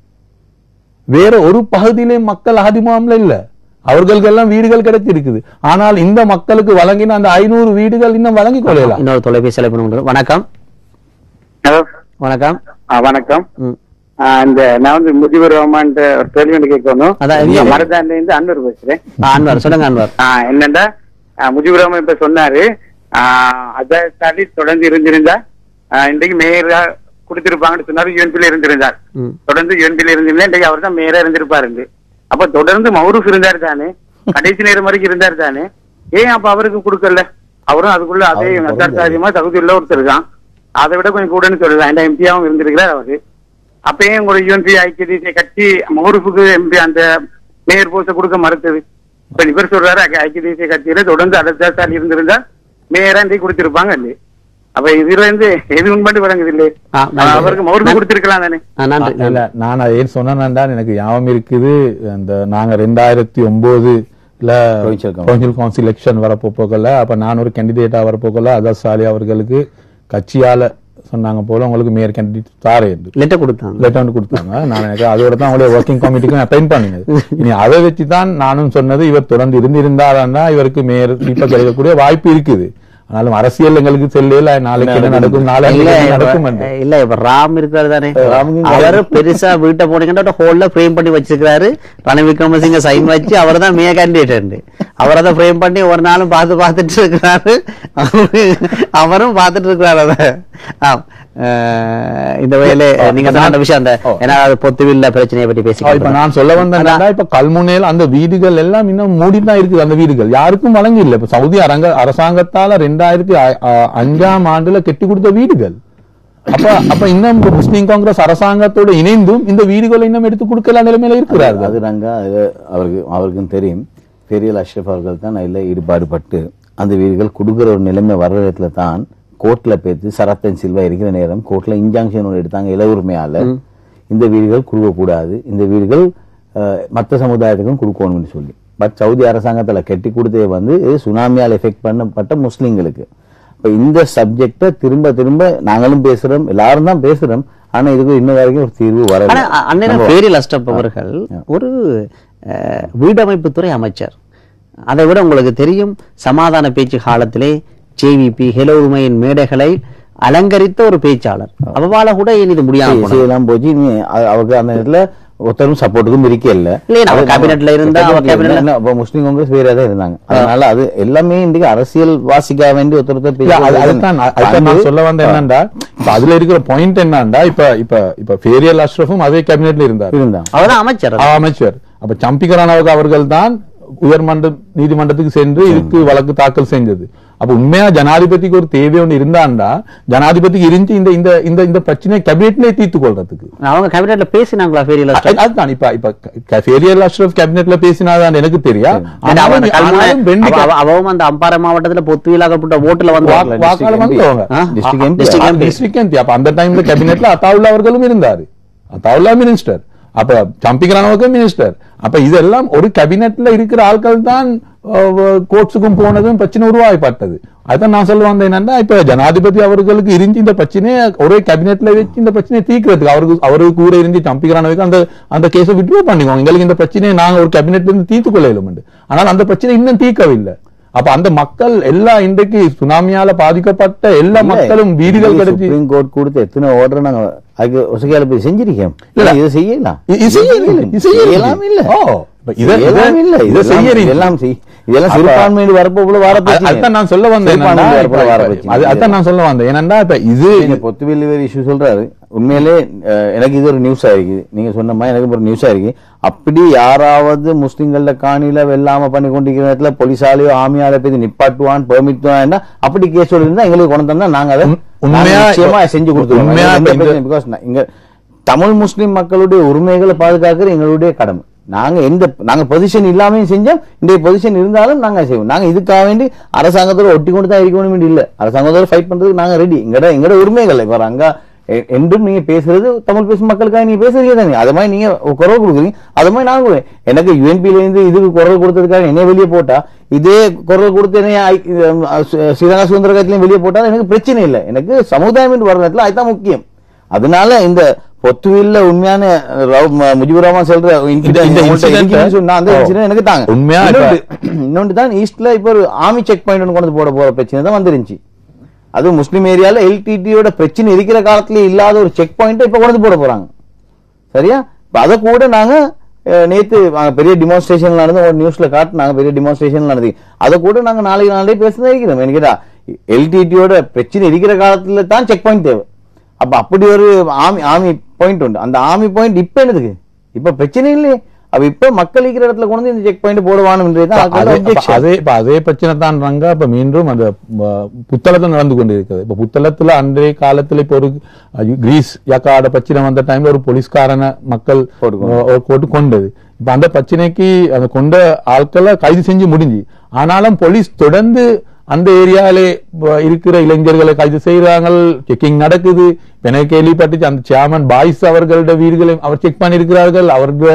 வேற ஒரு பகுதியிலே மக்கள் அகதி முகாம்ல இல்ல அவர்களுக்கு எல்லாம் வீடுகள் கிடைச்சிருக்குது ஆனால் இந்த மக்களுக்கு வழங்கின அந்த ஐநூறு வீடுகள் இன்னும் வழங்கிக் கொள்ளலாம் இன்னொரு தொலைபேசி அழைப்பு கொண்டு வணக்கம் ஹலோ வணக்கம் ஆ, வணக்கம் ம். ஆ, இந்த நான் வந்து முஜிபுர் ரஹ்மான்ட்டு ஒரு கேள்வி ஒன்று கேட்கணும் அதான் எங்க? மருதாண்ட இருந்து அன்வர் பேசுறேன் ஆ, அன்வர் சொல்லுங்க அன்வர் ஆ, என்னண்டா ஆ, முஜிபுர் ரஹ்மான் இப்ப சொன்னாரு அதான் ஸ்டாலின் தொடர்ந்து இருந்திருந்தா ஆ, இன்றைக்கு மேயரா கொடுத்திருப்பாங்கன்னு சொன்னாரு யூஎன்பில இருந்திருந்தார் ம். தொடர்ந்து யூஎன்பில இருந்திருந்தா இன்றைக்கு அவர் தான் மேயரா இருந்திருப்பாரு அப்ப தொடர்ந்து மௌரூஃப் இருந்தார் தானே கடைசி நேரம் வரைக்கும் இருந்தார் தானே ஏன் அப்ப அவருக்கு கொடுக்கல அவரும் அதுக்குள்ள அதே அவரு யதார்த்தாரியமா தகுதி உள்ள ஒருத்தர் தான் அதை விட கொஞ்சம் கூடன்னு சொல்லலாம் ஏன்னா எம்பியாவும் இருந்திருக்கிறார் அவரு அப்ப ஏன் உங்களோட யூஎன்பி ஐக்கிய தேசிய கட்சி மௌரூஃபுக்கு எம்பி அந்த மேயர் போஸ்ட கொடுக்க மறுத்தது இப்ப இவர் சொல்றாரு ஐக்கிய ஐக்கிய தேசிய கட்சியில தொடர்ந்து அரசால் இருந்திருந்தா மேயரா இன்றைக்கு கொடுத்திருப்பாங்க இல்லையே அப்ப இதுல இருந்து எது உண்மைட்டு வழங்குது இல்லையே ஆ, நன்றி. அவருக்கு மௌரூஃபு கொடுத்திருக்கலாம் தானே ஆ, நன்றி இல்ல நன்றி. நான் அதை ஏன் சொன்னேன்னா எனக்கு ஞாபகம் இருக்குது அந்த நாங்க ரெண்டாயிரத்தி ஒன்பதுல Provincial council. provincial council election வரப்போ போகல அப்ப நான் ஒரு கேண்டிடேட்டா வரப்போகல அதான் சாலி அவர்களுக்கு கட்சியால சொன்னாங்க போல உங்களுக்கு மேயர் கேண்டிடேட் தாரே என்று லெட்டர் கொடுத்தாங்க லெட்டர் வந்து கொடுத்தாங்க நான் எனக்கு அதோட தான் அவங்களுடைய ஒர்க்கிங் கமிட்டிக்கும் அட்டைன் பண்ணினது இனி அதை வச்சு தான் நானும் சொன்னது இவர் தொடர்ந்து இருந்திருந்தாருன்னா இவருக்கு மேயர் சீப்பா கிடைக்கக்கூடிய வாய்ப்பு இருக்குது ஆனாலும் அரசியல் எங்களுக்கு செல்லையில நாளைக்கு என்ன நடக்கும் நாளைக்கு இல்ல என்ன இப்ப- நடக்கும் என்று இல்ல இப்ப ராம் இருக்காரு தானே ராமுக்கு அவரு பெருசா வீட்டை போனீங்கன்னா ஹோல்ல ஃப்ரேம் பண்ணி வச்சிருக்காரு ரணில் விக்ரமசிங்க சைன் வச்சு அவர் தான் மேய கேண்டிடேட் அவர் அதை ஃப்ரேம் பண்ணி ஒரு நாளும் பார்த்து பார்த்துட்டு இருக்கிறாரு அவரும் பார்த்துட்டு இருக்கிறாரு அத ஆம். அஹ், இந்த வகையில நீங்க சொன்ன விஷயம் அந்த ஓ. ஏன்னா அது பொத்துவில்ல பிரச்சனையை பற்றி பேசி ஆ, இப்ப நான் சொல்ல வந்தேன்னா இப்ப கல்முனையில் அந்த வீடுகள் எல்லாம் இன்னும் மூடி தான் இருக்குது அந்த வீடுகள் யாருக்கும் வழங்கி இல்ல இப்ப சவுதி அரங்க அரசாங்கத்தால ரெண்டாயிரத்தி அ- அ- அஞ்சாம் ஆண்டுல கெட்டி கொடுத்த வீடுகள் அப்ப அப்ப இன்னும் இந்த முஸ்லீம் காங்கிரஸ் அரசாங்கத்தோட இணைந்தும் இந்த வீடுகளை இன்னும் எடுத்து கொடுக்கல நிலைமையில இருக்கிறார்கள் அது ரங்கா அது அவருக்கு அவருக்கும் தெரியும் பெரியல் அஷ்ரஃப் அவர்கள் தான் அதில் ஈடுபாடு பட்டு அந்த வீடுகள் கொடுக்குற ஒரு நிலைமை வர்ற இடத்துல தான் கோர்ட்ல பேத்து சரத்தன் சில்வா இருக்கிற நேரம் கோர்ட்ல இன்ஜாங்ஷன் ஒன்று எடுத்தாங்க இல உரிமையால இந்த வீடுகள் கொடுக்கக்கூடாது இந்த வீடுகள் அஹ், மத்த சமுதாயத்துக்கும் கொடுக்கணும்னு சொல்லி பட் சவுதி அரசாங்கத்துல கட்டி கொடுத்தே வந்து இது சுனாமியால் எஃபெக்ட் பண்ணப்பட்ட முஸ்லிம்களுக்கு இப்ப இந்த சப்ஜெக்ட திரும்ப திரும்ப நாங்களும் பேசுறோம் எல்லாரும் தான் பேசுறோம் ஆனா இதுக்கு இன்ன வரைக்கும் ஒரு தீர்வு வரல ஆனா அ- அண்ணன் நம்ம- பேரில் அஷ்டப் அவர்கள் ஒரு அஹ், வீடமைப்புத்துறை அமைச்சர் அதை விட உங்களுக்கு தெரியும் சமாதான பேச்சு காலத்திலே ஜேவிபி ஹெலோ உமையின் மேடைகளை அலங்கரித்த ஒரு பேச்சாளர் அவவால கூட ஏன் இது முடியாம போனது? செய்யலாம் போச்சு இனி அ- அவருக்கு அந்த நேரத்துல ஒருத்தரும் சப்போர்ட்டுக்கும் இருக்க இல்ல இல்லையே, நம்ம அது கேபினெட்ல இருந்தா, கேபினெட்ல அவர் கேபினெட்ல- இருந்தா, அப்ப முஸ்லீம் காங்கிரஸ் வேற தான் இருந்தாங்க அதனால அது எல்லாமே இன்றைக்கு அரசியல் வாசிக்க வேண்டி ஒருத்தர் ஒருத்தர் இல்ல, அது- பேசுறது அதுதான் நான் அதுதான் நான் சொல்ல வந்த என்னண்டா இப்ப அதுல இருக்கிற பாயிண்ட் என்னண்டா இப்ப இப்ப இப்ப ஃபேரியல் அஷ்ரஃபும் அதே கேபினெட்ல இருந்தார் இருந்தாங்க அவர்தான் அமைச்சர் ஆ, அமைச்சர் அப்ப சம்பிகரானாவுக்கு அவர்கள் தான் உயர்மன்ற நீதிமன்றத்துக்கு சென்று இதுக்கு வழக்கு தாக்கல் செஞ்சது அப்ப உண்மையா ஜனாதிபதிக்கு ஒரு தேவை ஒன்று இருந்தாண்டா ஜனாதிபதிக்கு இருந்து இந்த இந்த இந்த இந்த பிரச்சனையை கேபினெட்லயே தீர்த்து கொள்றதுக்கு அவங்க கேபினெட்ல பேசினாங்களா பேரில் அது- அதுதான் இப்ப இப்ப ஃபேரியல் அஷ்ரஃப் கேபினெட்ல பேசினாதான் எனக்கு தெரியா ஆனாலும் ஆனாலும் ரெண்டு கே- அவவும் அந்த அம்பாறை மாவட்டத்துல பொத்துவிலாக்கப்பட்ட ஓட்டுல வந்து வாக்கு- வாக்காளர் வந்தவங்க ஆ? District MP. District MP. District MP அப்ப அந்த டைம்ல கேபினெட்ல அத்தாவுல்லா அவர்களும் இருந்தாரு அத்தாவுல்லா மினிஸ்டர் அப்ப சம்பிக்ரானவுக்கும் மினிஸ்டர் அப்ப இதெல்லாம் ஒரு கேபினெட்ல இருக்கிற ஆட்கள் தான் கோர்ட்ஸுக்கும் போனதும் பிரச்சனை உருவாக்கப்பட்டது அதான் நான் சொல்ல வந்தேன் என்னன்னா இப்ப ஜனாதிபதி அவர்களுக்கு இருந்து இந்த பிரச்சனையை ஒரே கேபினெட்ல வச்சு இந்த பிரச்சனையை தீர்க்கிறதுக்கு அவருக்கு அவருக்கு கூட இருந்து தம்பிக்கிறானதுக்கு அந்த அந்த கேஸை விட்ரோ பண்ணிக்கோங்க எங்களுக்கு இந்த பிரச்சனையை நாங்க ஒரு கேபினெட்ல இருந்து தீர்த்து கொள்ளையிலும் ஆனால் அந்த பிரச்சனை இன்னும் தீர்க்கவில்லை அப்ப அந்த மக்கள் எல்லா இன்றைக்கு சுனாமியால பாதிக்கப்பட்ட எல்லா மக்களும் வீடுகள் கிடைச்சி சுப்ரீம் கோர்ட் கொடுத்த எத்தனை ஆர்டர் நாங்க அதுக்கு ஒசகையால போய் செஞ்சிருக்கோம் இல்ல. இதை செய்யலாம் இ- இது செய்யல, இது செய்யல. செய்யலாம் இல்ல ஓ, இப்ப இத- செய்யலாம் இத- இல்ல இத இதெல்லாம் செய்யறீங்க. இதெல்லாம் செய் இதெல்லாம் அப்ப- சிறுபான்மையினர் வரப்போ போல வர அது- பிரச்சனை அதுதான் நான் சொல்ல வந்தேன் என்னன்னா, சிறுபான்மையினர் இப்ப- வரப்போ வர இப்ப- பிரச்சனை அது- அதுதான் நான் சொல்ல வந்தேன் என்னன்னா இப்ப இது நீங்க பொத்துவெளி வேறு இஷ்யூ சொல்றாரு உண்மையிலே அஹ், எனக்கு இது ஒரு நியூஸ் ஆயிருக்கு நீங்க சொன்ன மாதிரி எனக்கு ஒரு நியூஸ் ஆயிருக்கு அப்படி யாராவது முஸ்லிம்கள காணில வெல்லாம பண்ணி கொண்டிருக்கிற இடத்துல போலீஸாலையோ ஆமியால போய் நிப்பாட்டுவான் பெர்மிட் அப்படி கேஸ் இருந்தா எங்களுக்கு கொண்டு தந்தா நாங்க அதை உண்- உண்மையா நாங்க நிச்சயமா இப்ப- செஞ்சு கொடுத்துருவோம் உண்மையா எந்த இப்ப இந்த- பிரச்சனையும் பிகாஸ் இங்க தமிழ் முஸ்லிம் மக்களுடைய உரிமைகளை பாதுகாக்கிறது எங்களுடைய கடமை நாங்க எந்த நாங்க பொசிஷன் இல்லாமையும் செஞ்சோம் இன்றைய பொசிஷன் இருந்தாலும் நாங்க செய்வோம் நாங்க இதுக்காக வேண்டி அரசாங்கத்தோட ஒட்டி கொண்டு தான் இருக்கணும் வேண்டி இல்ல அரசாங்கத்தோட ஃபைட் பண்றதுக்கு நாங்க ரெடி எங்கட எங்கட உரிமைகள் இப்ப அங்க எ- என்றும் நீங்க பேசுறது தமிழ் பேசும் மக்களுக்காக நீங்க பேசுறீங்க தானே அது மாதிரி நீங்க குரல் கொடுக்குறீங்க அது மாதிரி நான் கொடுக்குறேன் எனக்கு யூஎன்பில இருந்து இதுக்கு குரல் கொடுத்ததுக்காக என்ன வெளியே போட்டா இதே குரல் கொடுத்து என்ன ஐ- இது, அஹ், சு- ஸ்ரீலங்கா சுதந்திர கட்சியிலும் வெளியே போட்டாலும் எனக்கு பிரச்சனை இல்லை எனக்கு சமுதாயம் என்று வர நேரத்துல அதுதான் முக்கியம் அதனால இந்த பொத்துவில்ல உண்மையான ரவ்- ம- முஜிபுர் ரஹ்மான் சொல்ற இந்த- இந்த incident- சொன்னா அந்த ஓ. incident எனக்கு தாங்க உண்மையா இப்ப- இன்னொன்று- இன்னொன்று தான் ஈஸ்ட்ல இப்ப ஒரு ஆர்மி செக் பாயிண்ட் ஒன்று கொண்டு போட போற பிரச்சனை தான் வந்துருந்துச்சு அது முஸ்லீம் ஏரியால எல்டிடியோட பிரச்சனை இருக்கிற காலத்துல இல்லாத ஒரு செக் பாயிண்ட் இப்ப கொண்டு போட போறாங்க சரியா இப்ப அதை கூட நாங்க அஹ், நேத்து அங்க பெரிய டிமான்ஸ்ட்ரேஷன் நடந்து ஒரு நியூஸ்ல காட்டுனாங்க பெரிய டிமான்ஸ்ட்ரேஷன் நடந்து அதை கூட நாங்க நாளைக்கு நாளே பேசுறதா இருக்கிறோம் எனக்கு கேட்டா எல்டிடியோட பிரச்சனை இருக்கிற காலத்துல தான் செக் பாயிண்ட் தேவை அப்ப அப்படி ஒரு ஆமி ஆமி பாயிண்ட் உண்டு அந்த ஆமி பாயிண்ட் இப்ப என்னதுக்கு இப்ப பிரச்சனை இல்லையே அப்ப இப்ப மக்கள் இருக்கிற இடத்துல கொண்டு வந்து இந்த செக் பாயிண்ட் போடுவானுன்றதுதான் அதே ஆட்களோட அப்ப objection. அதே இப்ப அதே பிரச்சனை தான் ரங்க இப்ப மீண்டும் அந்த ம, புத்தளத்தில் நடந்து கொண்டு இருக்கிறது இப்ப புத்தளத்துல அன்றைய காலத்துல இப்ப ஒரு அஹ், கிரீஸ் யக்காட பிரச்சனை வந்த டைம்ல ஒரு போலீஸ்காரனை மக்கள் போட்டு அஹ், ஒரு போட்டு கொண்டது இப்ப அந்த பிரச்சனைக்கு அந்த கொண்ட ஆட்களை கைது செஞ்சு முடிஞ்சு ஆனாலும் போலீஸ் தொடர்ந்து அந்த ஏரியாவிலே ப- இருக்கிற இளைஞர்களை கைது செய்யறாங்க செக்கிங் நடக்குது இப்ப எனக்கு கேள்விப்பட்டுச்சு அந்த சேர்மன் பாய்ஸ் அவர்களோட வீடுகளை அவர் செக் பண்ணியிருக்கிறார்கள் அவருடைய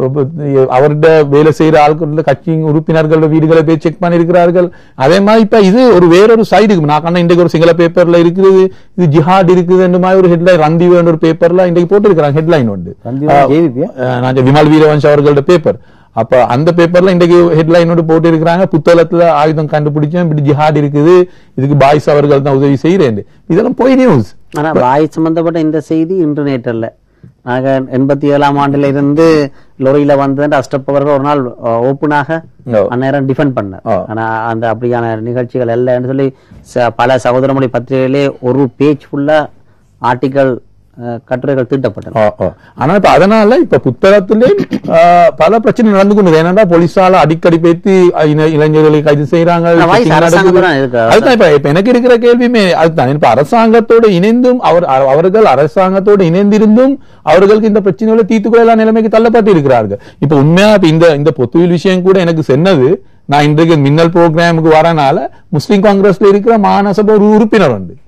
அவருடைய வேலை செய்யற ஆட்களோட கட்சி உறுப்பினர்களோட வீடுகளை போய் செக் பண்ணியிருக்கிறார்கள் அதே மாதிரி இப்ப இது ஒரு வேறொரு சைடு நான் கண்ட இன்றைக்கு ஒரு சிங்கள பேப்பர்ல இருக்குது இது ஜிஹாட் இருக்குது இந்த மாதிரி ஒரு ஹெட்லைன் ரந்தி ஒரு பேப்பர்ல இன்றைக்கு போட்டிருக்கிறாங்க ஹெட்லைன் உண்டு ரந்திவன் JVP யா? அஹ் நான் விமல் வீரவன்ஷ் அவர்களோட பேப்பர் அப்ப அந்த பேப்பர்ல இன்றைக்கு ஹெட்லைனோட போட்டு இருக்கிறாங்க புத்தகத்துல ஆயுதம் கண்டுபிடிச்சேன் இப்படி ஜிஹாட் இருக்குது இதுக்கு பாய்ஸ் அவர்கள் தான் உதவி செய்யறேன் இதெல்லாம் போய் நியூஸ் ஆனா வாய் சம்பந்தப்பட்ட இந்த செய்தி இன்று நேற்றல்ல நாங்க எண்பத்தி ஏழாம் ஆண்டுல இருந்து லொரியில வந்து அஷ்டப்பவர்கள் ஒரு நாள் ஓப்பனாக ஓ. அந்நேரம் டிஃபெண்ட் பண்ணார் ஓ. ஆனா அந்த அப்படியான நிகழ்ச்சிகள் இல்லைன்னு சொல்லி ச- பல சகோதரமொழி பத்திரிகையிலே ஒரு பேஜ் ஃபுல்லா ஆர்டிக்கல் கட்டுரைகள் தீட்டப்பட்டன ஆ, ஆ. ஆனா இப்ப அதனால இப்ப புத்தகத்திலே ஆ, பல பிரச்சனை நடந்து கொண்டு ஏன்னா போலீஸால அடிக்கடி பேத்தி இன- இளைஞர்களை கைது செய்யறாங்க ஆனா வயசு checking அரசாங்கம் நடக்குது. தான் இருக்கு. அதுதான் இப்ப இப்ப எனக்கு இருக்கிற கேள்வியுமே அதுதான் இப்ப அரசாங்கத்தோட இணைந்தும் அவர் அவ- அவர்கள் அரசாங்கத்தோட இணைந்திருந்தும் அவர்களுக்கு இந்த பிரச்சனைகளை தீர்த்து கொள்ளலாம் நிலைமைக்கு தள்ளப்பட்டு இருக்கிறார்கள் இப்ப உண்மையா இப்ப இந்த இந்த பொத்துவில் விஷயம் கூட எனக்கு சொன்னது நான் இன்றைக்கு மின்னல் ப்ரோக்ராமுக்கு வரனால முஸ்லிம் காங்கிரஸ்ல இருக்கிற மாநசபை ஒரு உறுப்பினர் உண்டு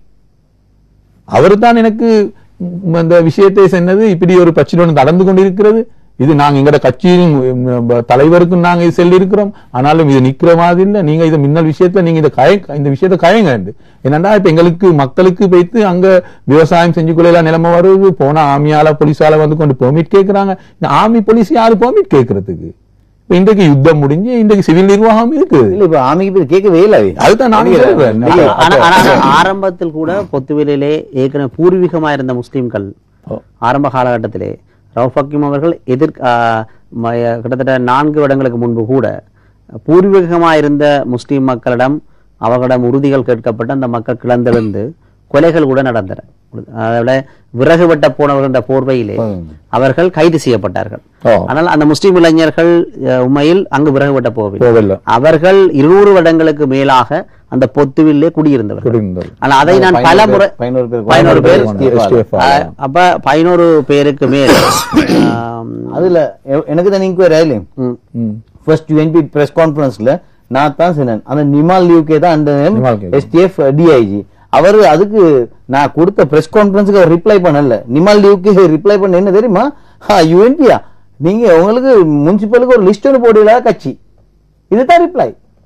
அவர் தான் எனக்கு ம், அந்த விஷயத்தை சொன்னது இப்படி ஒரு பிரச்சனை ஒன்று நடந்து கொண்டிருக்கிறது இது நாங்க எங்கட கட்சியின் ம், தலைவருக்கும் நாங்க இது சொல்லி இருக்கிறோம் ஆனாலும் இது நிக்கிற மாதிரி இல்ல நீங்க இது மின்னல் விஷயத்துல நீங்க இந்த கய இந்த விஷயத்தை கயங்க என்னன்னா இப்ப எங்களுக்கு மக்களுக்கு போய்த்து அங்க விவசாயம் செஞ்சு கொள்ளலாம் நிலைமை வருது போனா ஆமியால போலீஸால வந்து கொண்டு பெர்மிட் கேக்குறாங்க இந்த ஆர்மி போலீஸ் யாரு பெர்மிட் கேக்குறதுக்கு இப்ப இன்றைக்கு யுத்தம் முடிஞ்சு இன்றைக்கு சிவில் நிர்வாகம் இருக்குது இல்ல இப்ப ஆமிக்கு பேர் கேட்கவே இல்லை அவை. அதுதான் நானும் சொல்றேன். ஐயா, ஆனா ஆனா ஆரம்பத்தில் கூட பொத்துவிலே ஏற்கனவே பூர்வீகமா இருந்த முஸ்லிம்கள் ஆரம்ப காலகட்டத்திலே ரவுஃப் ஹக்கீம் அவர்கள் எதிர் ஆ, ம- கிட்டத்தட்ட நான்கு வருடங்களுக்கு முன்பு கூட பூர்வீகமா இருந்த முஸ்லிம் மக்களிடம் அவர்களிடம் உறுதிகள் கேட்கப்பட்டு அந்த மக்கள் கிளந்தெழுந்து கொலைகள் கூட நடந்தன அதோட விறகு வெட்ட போனவர்கள் என்ற போர்வையிலே அவர்கள் கைது செய்யப்பட்டார்கள் ஓ. ஆனால் அந்த முஸ்லிம் இளைஞர்கள் அஹ், உண்மையில் அங்கு விறகு வெட்ட போகவில்லை போகவில்லை. அவர்கள் இருநூறு வருடங்களுக்கு மேலாக அந்த பொத்துவிலே குடியிருந்தவர்கள் குடியிருந்தவர்கள். ஆனா அதை நான் பல பதினோரு முறை பேர், பதினோரு பேர் பதினோரு பேர் STF ஆல. STF ஆல. அஹ், அப்ப பதினோரு பேருக்கு மேல் ஆம், அதுல எ- எனக்கு தான் இன்கொயரி ஆயிலே ம், ம். ஃபர்ஸ்ட் யூஎன்பி பிரஸ் கான்ஃபரன்ஸ்ல நான் தான் சொன்னேன் அந்த நிமால் லியூகே தான் அந்த நிமால் கே. எஸ்டிஎஃப் டிஐஜி அவர் அதுக்கு நான் கொடுத்த பிரஸ் கான்ஃபரன்ஸ்க்கு அவர் ரிப்ளை பண்ணல நிமால் லியூகே ரிப்ளை பண்ண என்ன தெரியுமா யூஎன்பியா நீங்க உங்களுக்கு முனிசிபலுக்கு ஒரு லிஸ்ட் ஒன்று போடுவீங்களா கட்சி இதுதான் ரிப்ளை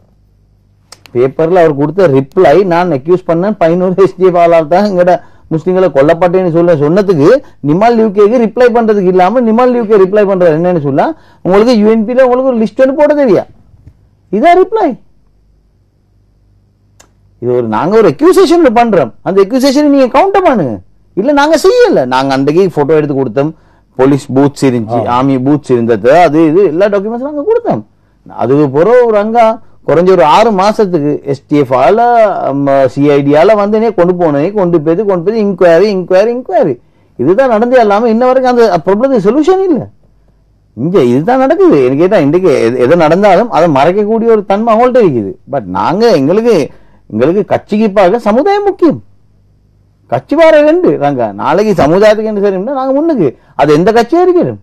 பேப்பர்ல அவர் கொடுத்த ரிப்ளை நான் அக்யூஸ் பண்ணேன் பதினோரு எஸ்டிஎஃப் ஆளால் தான் எங்கட முஸ்லிம்களை கொல்லப்பட்டேன்னு சொல்ல சொன்னதுக்கு நிமால் யூகேக்கு ரிப்ளை பண்றதுக்கு இல்லாம நிமால் யூகே ரிப்ளை பண்றது என்னன்னு சொல்ல உங்களுக்கு யூஎன்பில உங்களுக்கு ஒரு லிஸ்ட் ஒன்று போட தெரியா இதான் ரிப்ளை இது ஒரு நாங்க ஒரு அக்யூசேஷன் பண்றோம் அந்த அக்யூசேஷன் நீங்க கவுண்டர் பண்ணுங்க இல்ல நாங்க செய்யல நாங்க அன்றைக்கு போட்டோ எடுத்து கொடுத்தோம் போலீஸ் பூத்ஸ் இருந்துச்சு ஆர்மி பூத்ஸ் இருந்தது அது இது எல்லா டாக்குமெண்ட்ஸ் நாங்க கொடுத்தோம் அதுக்கு பிறகு ஒரு அங்கா குறைஞ்ச ஒரு ஆறு மாசத்துக்கு எஸ்டிஎஃப் ஆல சிஐடியால வந்து கொண்டு போனே கொண்டு போய் கொண்டு போய் இன்கொயரி இன்கொயரி இன்கொயரி இதுதான் நடந்தே இல்லாம இன்ன வரைக்கும் அந்த ப்ராப்ளத்துக்கு சொல்யூஷன் இல்ல இங்க இதுதான் நடக்குது எனக்கு கேட்டா இன்றைக்கு எது- எது நடந்தாலும் அதை மறைக்கக்கூடிய ஒரு தன்மை அவங்கள்ட்ட இருக்குது பட் நாங்க எங்களுக்கு எங்களுக்கு கட்சிக்கு பார்க்க சமுதாயம் முக்கியம் கட்சி வார ரெண்டு நாங்க நாளைக்கு சமுதாயத்துக்கு என்ன சரிம்னா நாங்க முன்னுக்கு அது எந்த கட்சியா இருக்கிறோம்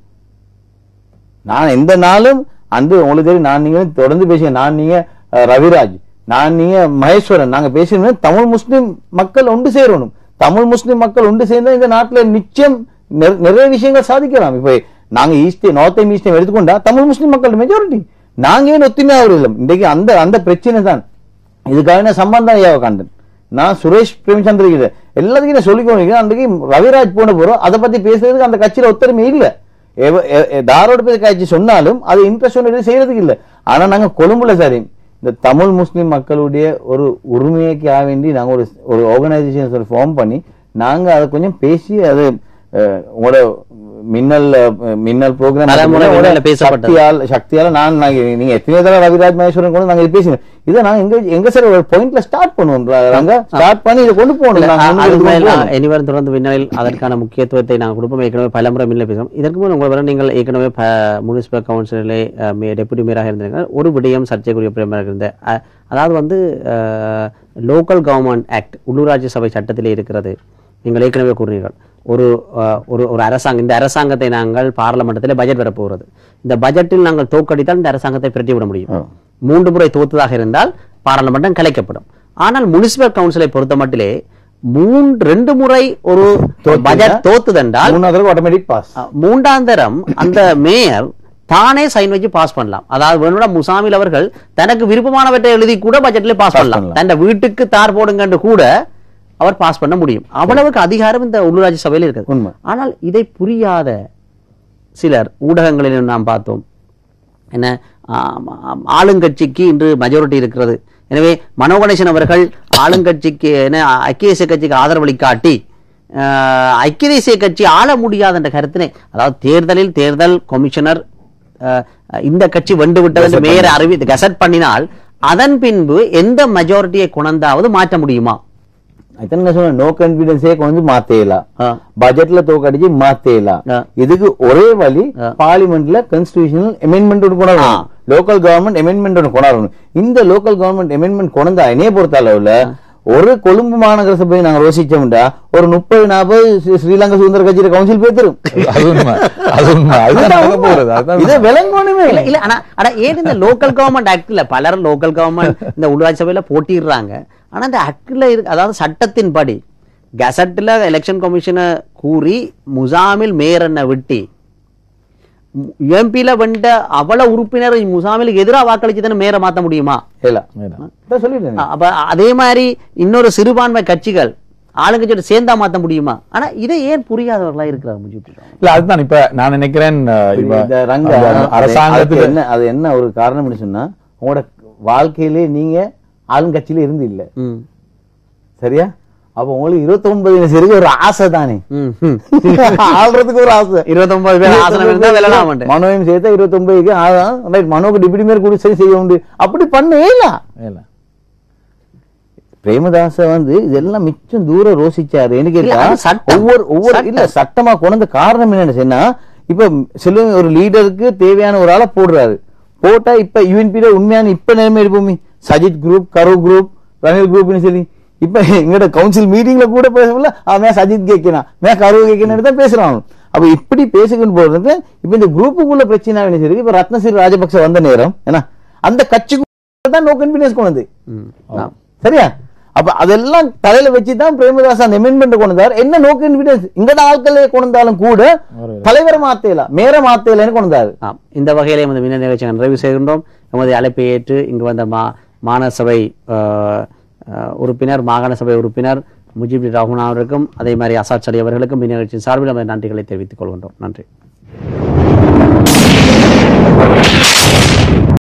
நான் எந்த நாளும் அன்று உங்களுக்கு தெரியும் நான் நீங்க தொடர்ந்து பேசுங்க நான் நீங்க அஹ், ரவிராஜ் நான் நீங்க மகேஸ்வரன் நாங்க பேசணும் தமிழ் முஸ்லிம் மக்கள் ஒன்று சேரணும் தமிழ் முஸ்லிம் மக்கள் ஒன்று சேர்ந்தா இந்த நாட்டுல நிச்சயம் நிற- நிறைய விஷயங்கள் சாதிக்கலாம் இப்ப நாங்க ஈஸ்ட் நார்த் ஈஸ்டையும் எடுத்துக்கொண்டா தமிழ் முஸ்லிம் மக்கள் மெஜாரிட்டி நாங்க ஏன் ஒத்துமையா இல்லை இன்றைக்கு அந்த அந்த பிரச்சனை தான் இதுக்காக நான் சம்பந்தம் ஐயாவை கண்டேன் நான் சுரேஷ் பிரேமச்சந்திர கிட்ட எல்லாத்துக்கும் நான் சொல்லிக்கொண்டு அன்றைக்கு ரவிராஜ் போன போறோம் அதை பத்தி பேசுறதுக்கு அந்த கட்சியில ஒத்துழைமை இல்ல எவ- எ- எ- தாரோட பேர் கட்சி சொன்னாலும் அது இன்ட்ரெஸ்ட் ஒன்று செய்யறதுக்கு இல்ல ஆனா நாங்க கொழும்புல சரி இந்த தமிழ் முஸ்லிம் மக்களுடைய ஒரு உரிமைக்காக வேண்டி நாங்க ஒரு ஒரு ஆர்கனைசேஷன் ஃபார்ம் பண்ணி நாங்க அதை கொஞ்சம் பேசி அது அஹ், உங்களோட மின்னல் அஹ், மின்னல் ப்ரோக்ராம் பலமுறை மின்னல்ல பேசப்பட்டது. சக்தியால் சக்தியால நான் நாங்க நீங்க எத்தனை தடவை ரவிராஜ் மகேஸ்வரன் கூட நாங்க இது பேசினோம் இதை நாங்க எங்க எங்க சார் ஒரு பாயிண்ட்ல ஸ்டார்ட் பண்ணுவோம் நாங்க ஸ்டார்ட் பண்ணி இதை கொண்டு போகணும் நாங்க முன்னுக்கு அதுக்கு கொண்டு மேல் போகணும். இனிவரும் தொடர்ந்து விண்ணில் அதற்கான முக்கியத்துவத்தை நாங்கள் கொடுப்போம் ஏற்கனவே பல முறை மில்ல பேசுவோம் இதற்கு முன் உங்களை வர நீங்கள் ஏற்கனவே முனிசிபல் கவுன்சிலே டெபுட்டி மேயராக இருந்தீங்க ஒரு விடயம் சர்ச்சைக்குரிய பிரேமராக இருந்த அஹ், அதாவது வந்து லோக்கல் கவர்மெண்ட் ஆக்ட் உள்ளூராட்சி சபை சட்டத்திலே இருக்கிறது நீங்கள் ஏற்கனவே கூறினீர்கள் ஒரு அஹ், ஒரு ஒரு அரசாங்கம் இந்த அரசாங்கத்தை நாங்கள் பார்லமெண்டத்தில் பட்ஜெட் வரப்போகிறது இந்த பட்ஜெட்டில் நாங்கள் தோக்கடித்தால் இந்த அரசாங்கத்தை பிரட்டி விட முடியும் ஆ. மூன்று முறை தோத்ததாக இருந்தால் பாராளுமன்றம் கலைக்கப்படும் ஆனால் முனிசிபல் கவுன்சிலை பொறுத்த மட்டிலே மூன்று ரெண்டு முறை ஒரு தோத்துனா, பட்ஜெட் தோத்துதென்றால் மூணாவது ஆட்டோமேட்டிக் பாஸ் அஹ், மூன்றாம் தரம் அந்த மேயர் தானே சைன் வச்சு பாஸ் பண்ணலாம் அதாவது வேணும்னா முசாமில் அவர்கள் தனக்கு விருப்பமானவற்றை எழுதி கூட பட்ஜெட்ல பாஸ் பண்ணலாம் பண்ணலாம். தன் வீட்டுக்கு தார் போடுங்கன்னு கூட அவர் பாஸ் பண்ண முடியும் அவ்வளவுக்கு அதிகாரம் இந்த உள்ளூராட்சி சபையில் இருக்குது உண்மை. ஆனால் இதை புரியாத சிலர் ஊடகங்களிலும் நாம் பார்த்தோம் என்ன ஆம், ஆம், ஆளுங்கட்சிக்கு இன்று மெஜாரிட்டி இருக்கிறது எனவே மனோ கணேசன் அவர்கள் ஆளுங்கட்சிக்கு என்ன ஐக்கிய தேசிய கட்சிக்கு ஆதரவளிக்காட்டி ஆஹ், ஐக்கிய தேசிய கட்சி ஆள முடியாத என்ற கருத்தினை அதாவது தேர்தலில் தேர்தல் கமிஷனர் ஆஹ், இந்த கட்சி வென்று விட்டது என்று மேயர் அறிவி கசட் பண்ணினால் அதன் பின்பு எந்த மெஜாரிட்டியை குணந்தாவது மாற்ற முடியுமா அதான் நான் சொன்னேன் நோ கான்பிடன்ஸே கொஞ்சம் மாத்தேலாம் ஆ. பட்ஜெட்ல தோக்கடிச்சு மாத்தேலாம் ஆ. இதுக்கு ஒரே வழி ஆ. பார்லிமெண்ட்ல கான்ஸ்டிடியூஷனல் அமெண்ட்மெண்ட் ஒன்று கொண்டு வரணும் லோக்கல் கவர்மெண்ட் அமெண்ட்மெண்ட் ஒன்று கொண்டு வரணும் இந்த லோக்கல் கவர்மெண்ட் அமெண்ட்மெண்ட் கொண்டு என்னைய பொறுத்த அளவுல ஒரு கொழும்பு மாநகர சபையை நாங்க ரோசிச்சோம்டா ஒரு முப்பது நாற்பது ஸ்ரீ- ஸ்ரீலங்கா சுதந்திர கட்சியில கவுன்சில் பேத்துரும் அது உண்மை அது உண்மை அதுதான் நடக்க போறது அதான் இதை விளங்கணுமே இல்ல இல்ல ஆனா ஆனா ஏன் இந்த லோக்கல் கவர்மெண்ட் ஆக்ட்ல பலர் லோக்கல் கவர்மெண்ட் இந்த உள்ளாட்சி சபையில போட்டிடுறாங்க ஆனா இந்த ஆக்ட்ல இருக்கு அதாவது சட்டத்தின்படி கசட்ல எலெக்ஷன் கமிஷனை கூறி முசாமில் மேயரனை விட்டி எம்பியில வந்த அவள உறுப்பினர் முசாமிலுக்கு எதிராக வாக்களிச்சு தானே மேயரை மாத்த முடியுமா இல்ல இதான் சொல்லிட்டேன் அப்ப அதே மாதிரி இன்னொரு சிறுபான்மை கட்சிகள் ஆளுங்கட்சியோட சேர்ந்தா மாத்த முடியுமா ஆனா இதை ஏன் புரியாதவர்களா இருக்கிறார் முஜிபுர் ரஹ்மான்? இல்ல அதுதான் இப்ப நான் நினைக்கிறேன் அஹ், இப்ப இந்த ரங்க அந்த அது- அதுக்கு அரசாங்கத்துல என்ன அது என்ன ஒரு காரணம்னு சொன்னா உங்களோட வாழ்க்கையிலே நீங்க ஆளுங்கட்சியில இருந்து இல்ல ம் சரியா அப்ப உங்களுக்கு இருபத்தி ஒன்பது சரி ஒரு ஆசை தானே ம் ம் ஆள்றதுக்கு ஒரு ஆசை இருபத்தொன்பது பேர் ஆசனம் இருந்தா வெல்லலாம் மனோவையும் சேர்த்தா இருபத்தி ஒன்பதுக்கு ரைட் மனோக்கு டிபிடி மேல் கூட சரி செய்ய உண்டு அப்படி பண்ண இல்ல இல்ல. பிரேமதாச வந்து இதெல்லாம் மிச்சம் தூரம் ரோசிச்சாரு என்ன இல்ல, கேட்டா அது சட்டம். ஒவ்வொரு ஒவ்வொரு சட்டம். இல்ல சட்டமா கொண்டு காரணம் என்னன்னு சொன்னா இப்ப செல்வம் ஒரு லீடருக்கு தேவையான ஒரு ஆளை போடுறாரு போட்டா இப்ப யூஎன்பில உண்மையான இப்ப நிலைமை எடுப்போமே சஜித் குரூப் கரு குரூப் ரணில் குரூப்னு சொல்லி இப்ப எங்கட கவுன்சில் மீட்டிங்ல கூட பேசல அவன் சஜித் கேட்கிறான் மேன் கரு கேட்கணும் தான் பேசுறான் அப்ப இப்படி பேசிக்கிட்டு போறது இப்ப இந்த குரூப்புக்குள்ள பிரச்சனை என்ன சரி இப்ப ரத்னசிறி ராஜபக்ச வந்த நேரம் ஏன்னா அந்த கட்சிக்கு தான் நோ கான்பிடன்ஸ் கொண்டது ம் ஆம். சரியா அப்ப அதெல்லாம் தலையில வச்சுதான் பிரேமதாஸ் அந்த அமெண்ட்மெண்ட் கொண்டு வந்தார் என்ன நோக்கு எவிடன்ஸ் இங்கட ஆட்களே கொண்டு வந்தாலும் கூட தலைவரை மாத்தேலாம் மேர மாத்தேலன்னு கொண்டு வந்தாரு ஆம் இந்த வகையிலே எமது மின்ன நிகழ்ச்சியை நிறைவு செய்கின்றோம் எமது அழைப்பை ஏற்று இங்கு வந்த மா மாநகர சபை அஹ், அஹ், உறுப்பினர் மாகாண சபை உறுப்பினர் முஜிப் ரஹ்மான் அவருக்கும் அதே மாதிரி அசாத் சலி அவர்களுக்கும் இந்நிகழ்ச்சியின் சார்பில் நமது நன்றிகளை தெரிவித்துக் கொள்கின்றோம் நன்றி